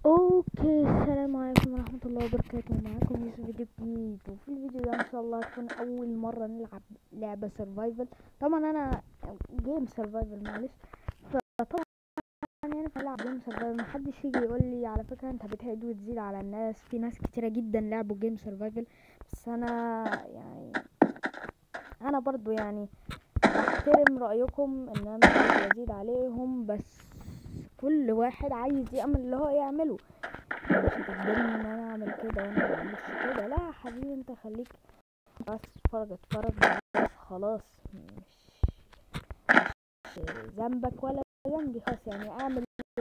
اوكي السلام عليكم ورحمة الله وبركاته معاكم يوسف فيديو جديد وفي الفيديو ده ان شاء الله هتكون اول مرة نلعب لعبة سرفايفل طبعا انا جيم سرفايفل معلش فطبعا يعني بلعب جيم سرفايفل محدش يجي يقول لي على فكرة انت بتهد وتزيد على الناس في ناس كتيرة جدا لعبوا جيم سرفايفل بس انا يعني انا برضو يعني بحترم رأيكم ان انا مش ازيد عليهم بس كل واحد عايز يعمل اللي هو يعمله مش هتجبرني ان انا اعمل كده وانا بعملش كده لا يا حبيبي انت خليك بس اتفرج اتفرج بس خلاص مش مش ذنبك ولا ذنبي خلاص يعني اعمل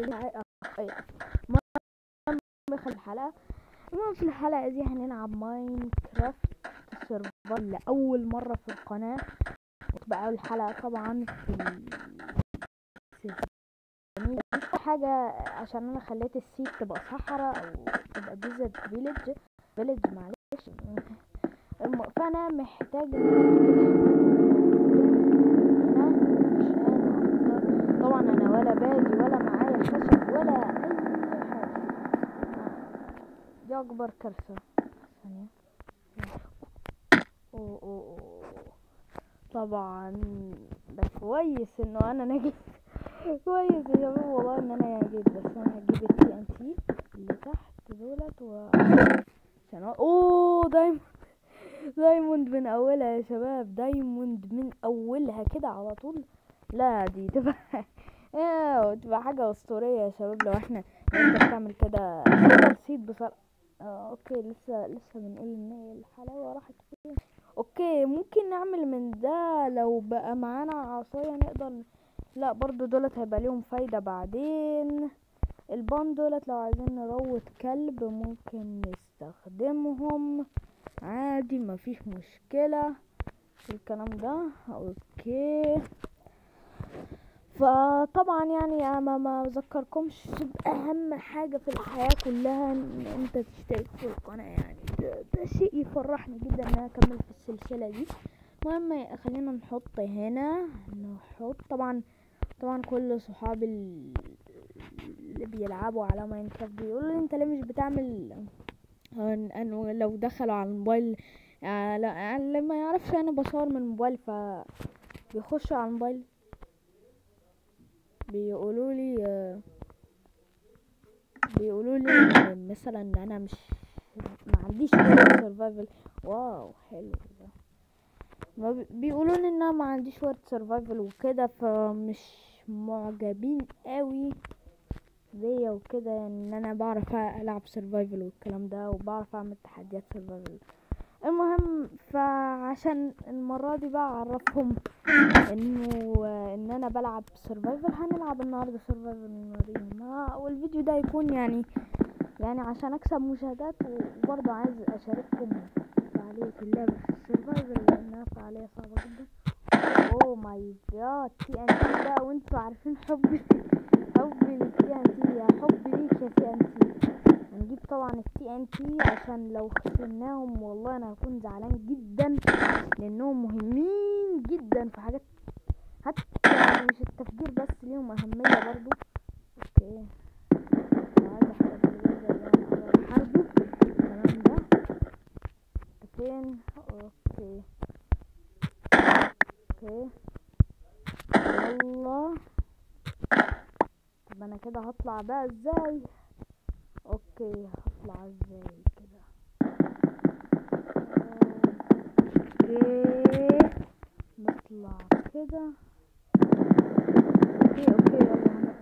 المهم في الحلقة المهم في الحلقة دي هنلعب ماينكرافت سيرفر لأول مرة في القناة وتبقى أول حلقة طبعا في جميل حاجة عشان انا خليت السيت تبقى صحراء او تبقى ديزرت فيليج فيليج معلش الم... فانا محتاج طبعا انا ولا باجي ولا معايا خشب ولا اي حاجة دي اكبر كارثة ثانية أوه أوه أوه. طبعا ده كويس انه انا نجيت كويس يا شباب والله ان انا جيت بس انا هجيب التي ان تي اللي تحت دولت و عشان اوه دايموند دايموند من اولها يا شباب دايموند من اولها كده على طول لا دي تبقى ايه تبقى حاجة اسطورية يا شباب لو احنا لو انت بتعمل كده بسيط بصراحة اه اوكي لسه لسه بنقول ان الحلاوة راحت فين اوكي ممكن نعمل من ده لو بقى معانا عصاية نقدر لا برضو دولت هيبقى ليهم فايدة بعدين البان دولت لو عايزين نروض كلب ممكن نستخدمهم عادي مفيش مشكلة في الكلام ده اوكي فطبعا يعني انا ما اذكركمش باهم حاجة في الحياة كلها ان انت تشترك في القناة يعني ده, ده شيء يفرحني جدا ان انا اكمل في السلسلة دي المهم خلينا نحط هنا نحط طبعا طبعا كل صحابي اللي بيلعبوا على ماينكرافت بيقولوا لي انت ليه مش بتعمل انه لو دخلوا على الموبايل لا اللي ما يعرفش انا بصور من الموبايل ف بيخشوا على الموبايل بيقولوا لي بيقولوا لي مثلا ان انا مش ما عنديش سرفايفل واو حلو ده بيقولوا لي ان انا ما عنديش وقت سرفايفل وكده فمش معجبين قوي بيا وكده يعني ان انا بعرف العب سرفايفل والكلام ده وبعرف اعمل تحديات سرفايفل المهم فعشان المرة دي بقى اعرفهم انه ان انا بلعب سرفايفل هنلعب النهارده سرفايفل نوريهم والفيديو ده يكون يعني يعني عشان اكسب مشاهدات وبرضه عايز اشارككم فعالية اللعبة في السرفايفل لانها فعالية صعبة جدا اوه ماي جاد تي ان تي بقى وانتوا عارفين حبي حبي للتي ان تي يا حبي ليك يا تي ان تي هنجيب طبعا التي ان تي عشان لو خسرناهم والله انا هكون زعلان جدا لانهم مهمين جدا في حاجات حتى يعني مش التفجير بس ليهم اهمية برضو اوكي عايز حربه الكلام ده فين اوكي اوكي يلا طب انا كده هطلع بقى ازاي اوكي هطلع ازاي كده اوكي نطلع كده اوكي اوكي يلا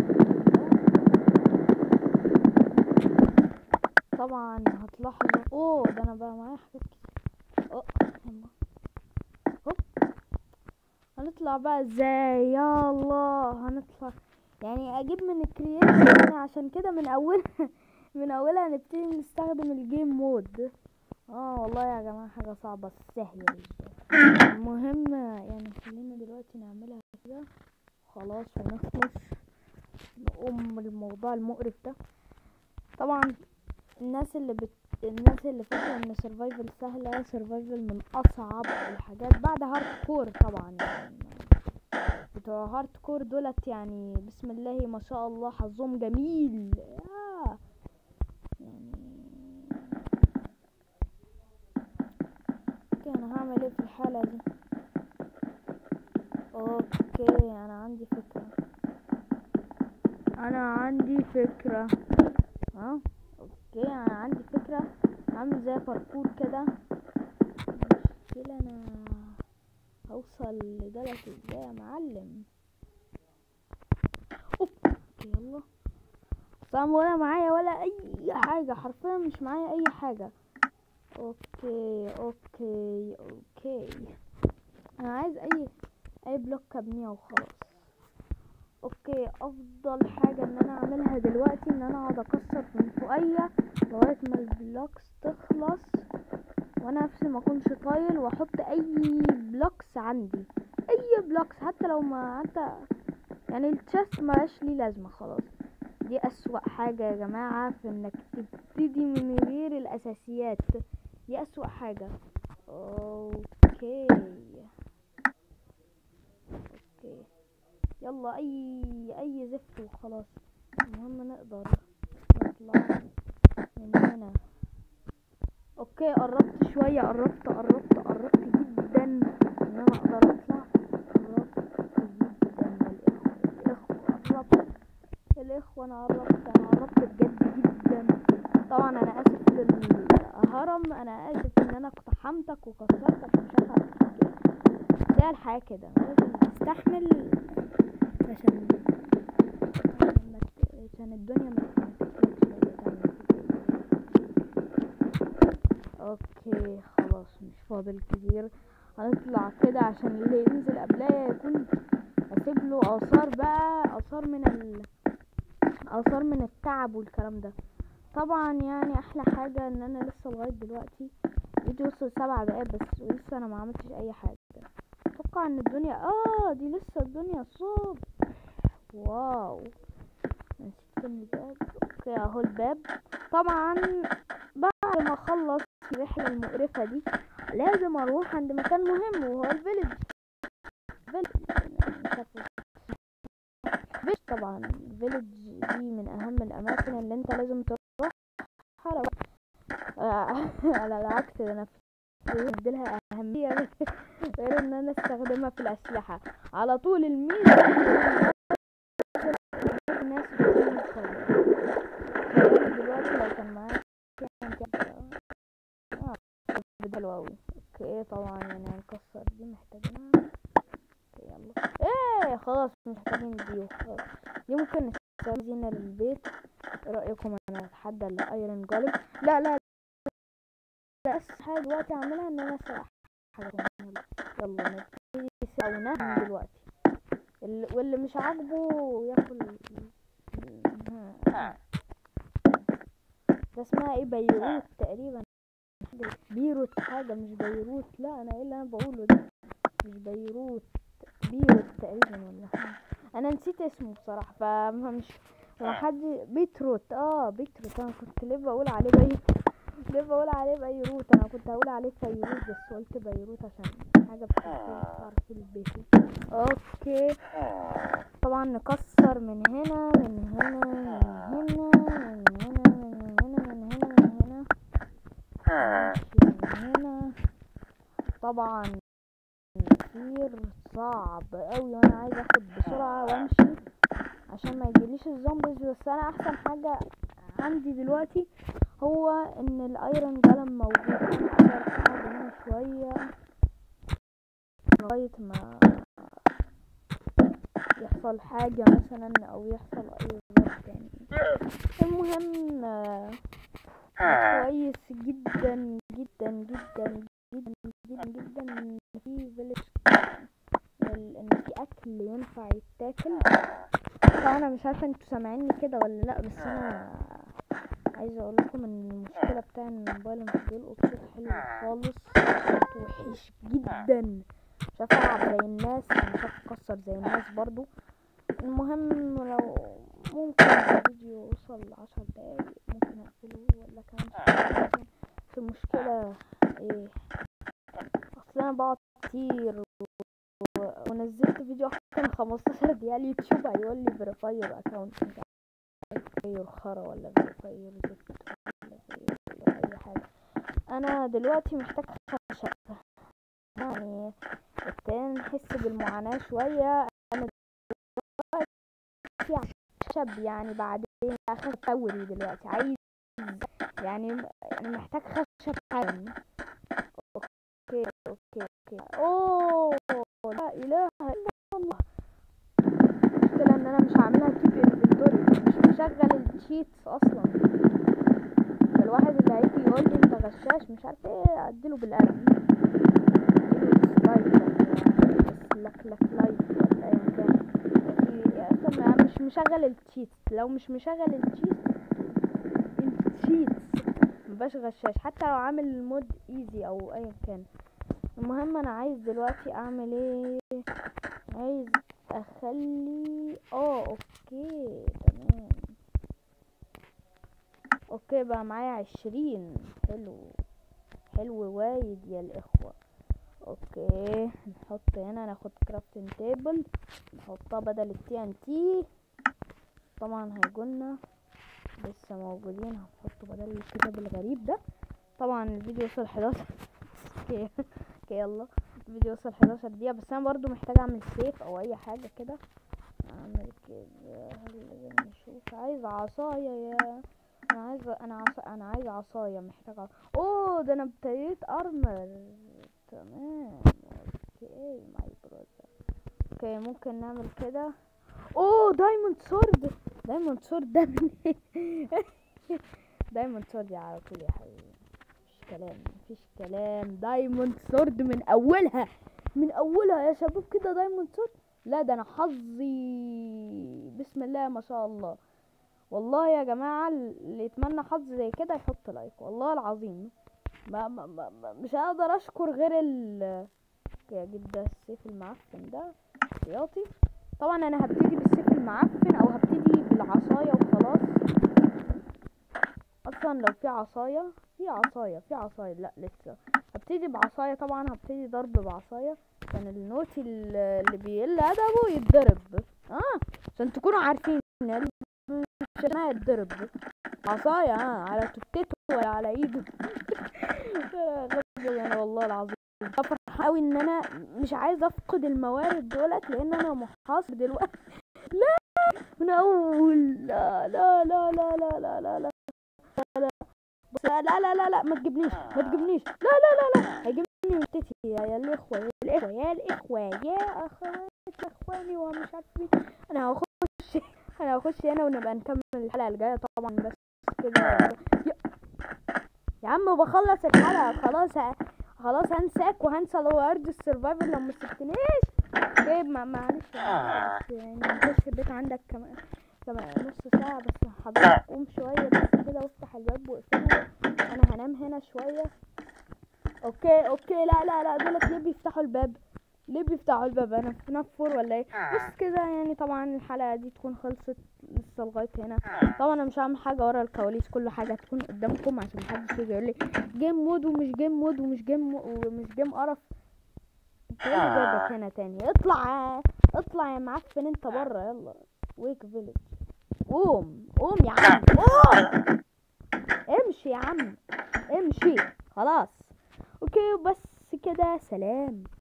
طبعا هتلاحظوا اوه ده انا بقى معايا حاجات كتير اوه يلا هوب هنطلع بقى ازاي يا الله هنطلع يعني اجيب من الكرييتر يعني عشان كده من اول من اولها نبتدي نستخدم الجيم مود اه والله يا جماعه حاجه صعبه سهله المهم يعني خلينا دلوقتي نعملها كده خلاص ونخلص نقوم الموضوع المقرف ده طبعا الناس اللي بت... الناس اللي فاكره ان سرفايفل سهله سرفايفل من اصعب الحاجات بعد هارد كور طبعا يعني بتوع هارد كور دولت يعني بسم الله ما شاء الله حظهم جميل آه فكرة ها اوكي انا عندي فكرة عامل زي باركور كده المشكلة انا هوصل لدلت ازاي يا معلم اوكي يلا طبعا ولا معايا ولا اي حاجة حرفيا مش معايا اي حاجة اوكي اوكي اوكي انا عايز اي اي بلوك ابنيه وخلاص اوكي افضل حاجة ان انا اعملها دلوقتي ان انا اقعد اكسر من فوقيا لغاية ما البلوكس تخلص وانا نفسي ما اكونش طايل واحط اي بلوكس عندي اي بلوكس حتى لو ما حتى يعني التشست مبقاش ليه لازمة خلاص دي اسوأ حاجة يا جماعة في انك تبتدي من غير الاساسيات دي اسوأ حاجة اوكي اوكي يلا اي اي زفت وخلاص المهم نقدر نطلع من هنا اوكي قربت شوية قربت قربت قربت جدا ان انا اقدر اطلع قربت جدا يا الاخوة الاخوة قربت الاخوة انا قربت انا قربت بجد جدا طبعا انا اسف للهرم انا اسف ان انا اقتحمتك وكسرتك مش عارفة ده الحياة كده لازم تستحمل عشان عشان الدنيا ما اوكي خلاص مش فاضل كتير هنطلع كده عشان اللي ينزل قبليا يكون اسيب له اثار بقى اثار من ال اثار من التعب والكلام ده طبعا يعني احلى حاجة ان انا لسه لغاية دلوقتي فيديو وصل سبع دقايق بس ولسه انا ما عملتش اي حاجة اتوقع ان الدنيا اه دي لسه الدنيا صوب واو نسيت الباب اوكي اهو الباب طبعا بعد ما اخلص الرحلة المقرفة دي لازم اروح عند مكان مهم وهو الفيلج فيلج طبعا الفيلج دي من اهم الاماكن اللي انت لازم تروح لو على العكس انا اديلها اهمية غير ان انا استخدمها في الاسلحة على طول الميزة الناس دلوقتي لو كان معاك حلو اوي اوكي طبعا يعني هنكسر دي محتاجينها اوكي يلا ايه خلاص مش محتاجين دي خلاص دي ممكن نستخدمها للبيت ايه رايكم انا اتحدى الايرون جولم لا لا لا اسهل حاجه دلوقتي اعملها ان انا اسرق حاجه يلا يلا نبتدي سويناها دلوقتي واللي مش عاجبه ياكل ده اسمها ايه بيروت تقريبا بيروت حاجة مش بيروت لا انا ايه اللي انا بقوله ده مش بيروت بيروت تقريبا ولا حاجة انا نسيت اسمه بصراحة فمش لما حد بيتروت اه بيتروت انا كنت ليه بقول عليه بيروت ليه بقول عليه بيروت انا كنت هقول عليه فيروت بس قلت بيروت عشان حاجة بتعرف البيت اوكي طبعا نكسر من هنا من هنا من هنا من هنا من هنا من هنا من هنا من هنا طبعا كتير صعب قوي وانا عايز اخد بسرعة وامشي عشان ما يجيليش الزومبيز بس انا احسن حاجة عندي دلوقتي هو ان الايرون جلم موجود انا اقدر اقعد هنا شوية لغاية ما يحصل حاجة مثلا او يحصل اي ظرف تاني المهم كويس جدا جدا جدا جدا جدا جدا ان في فيلج ان في اكل ينفع يتاكل طبعا انا مش عارفه انتوا سامعيني كده ولا لا بس انا عايزه اقول لكم ان المشكله بتاع ان الموبايل مش بيلقط صوت حلو خالص صوت وحش جدا مش عارفه العب زي الناس مش عارفه اكسر زي الناس برضو المهم لو ممكن الفيديو وصل عشر دقايق ممكن اقفله ولا كمان بس المشكلة ايه اصل انا بقعد كتير و... ونزلت فيديو اكتر من خمستاشر دقيقة اليوتيوب هيقول لي فيريفاير اكونت فيريفاير خرا ولا فيريفاير زفت ولا فيريفاير اي حاجة انا دلوقتي محتاج خشب يعني التاني نحس بالمعاناة شوية انا دلوقتي خشب يعني بعدين خشب فوري دلوقتي عايز يعني يعني محتاج خشب حالا اوكي اوكي اوكي اوه لا اله الا الله المشكلة ان انا مش عاملها كيب انفنتوري مش مشغل الشيتس اصلا ده الواحد اللي هيجي يقول لي انت غشاش مش عارف ايه اديله بالقلم اديله ديسلايك ولا لك لك لايك ولا ايا كان يا أخي ما- مش مشغل التشيتس لو مش مشغل التشيتس التشيتس مبقاش غشاش حتى لو عامل المود ايزي او ايا كان المهم انا عايز دلوقتي اعمل ايه عايز اخلي اه اوكي تمام اوكي بقى معايا عشرين حلو حلو وايد يا الاخوة اوكي نحط هنا ناخد كرافتنج تيبل نحطها بدل التي ان تي طبعا هيجولنا لسه موجودين هنحطه بدل الكتاب الغريب ده طبعا الفيديو وصل 11 اوكي اوكي يلا الفيديو وصل 11 دقيقة بس انا برضو محتاج اعمل سيف او اي حاجة كده اعمل كده هل نشوف عايز عصاية يا انا عايز انا عصا انا عايز عصاية محتاج عصاية اوه ده انا ابتديت ارمر تمام اوكي ماي براذر اوكي ممكن نعمل كده اوه دايموند سورد دايموند سورد ده من دايموند سورد على طول يا حبيبي مفيش كلام مفيش كلام دايموند سورد من اولها من اولها يا شباب كده دايموند سورد لا ده انا حظي بسم الله ما شاء الله والله يا جماعة اللي يتمنى حظ زي كده يحط لايك والله العظيم ما ما ما ما- مش هقدر اشكر غير ال يا جدا السيف المعفن ده احتياطي طبعا انا هبتدي بالسيف المعفن او هبتدي بالعصاية وخلاص اصلا لو في عصاية في عصاية في عصاية لا لسه هبتدي بعصاية طبعا هبتدي ضرب بعصاية عشان النوتي ال- اللي بيقل ادبه يتضرب اه عشان تكونوا عارفين اللي مش انا يتضرب عصاية اه على تكته ولا على ايده غبي انا والله العظيم فرحان قوي ان انا مش عايزه افقد الموارد دولت لان انا محاصر دلوقتي لا من اول لا لا لا لا لا لا لا لا لا بس لا لا لا لا ما تجيبنيش ما تجيبنيش لا لا لا لا هيجيبني من تيتي يا يا الاخوه يا الاخوه يا الاخوه يا اخوات يا اخواني ومش عارف ايه انا هخش انا هخش هنا ونبقى نكمل الحلقه الجايه طبعا بس كده يا, يا عم بخلص الحلقه خلاص ه- خلاص هنساك وهنسى لو ارض السرفايفر لو ما سبتنيش طيب ما معلش يعني بس يعني نخش البيت عندك كمان كمان نص ساعة بس حضرتك قوم شوية بس كده وافتح الباب واقفله انا هنام هنا شوية اوكي اوكي لا لا لا دولت ليه بيفتحوا الباب ليه بيفتحوا الباب انا في نفر ولا ايه بس كده يعني طبعا الحلقة دي تكون خلصت لسه لغاية هنا طبعا انا مش هعمل حاجة ورا الكواليس كل حاجة تكون قدامكم عشان محدش يجي يقول لي جيم مود ومش جيم مود ومش جيم ومش جيم قرف انت ايه اللي جايبك هنا تاني اطلع اطلع يا معفن انت بره يلا ويك فيلج قوم قوم يا عم قوم امشي يا عم امشي خلاص اوكي بس كده سلام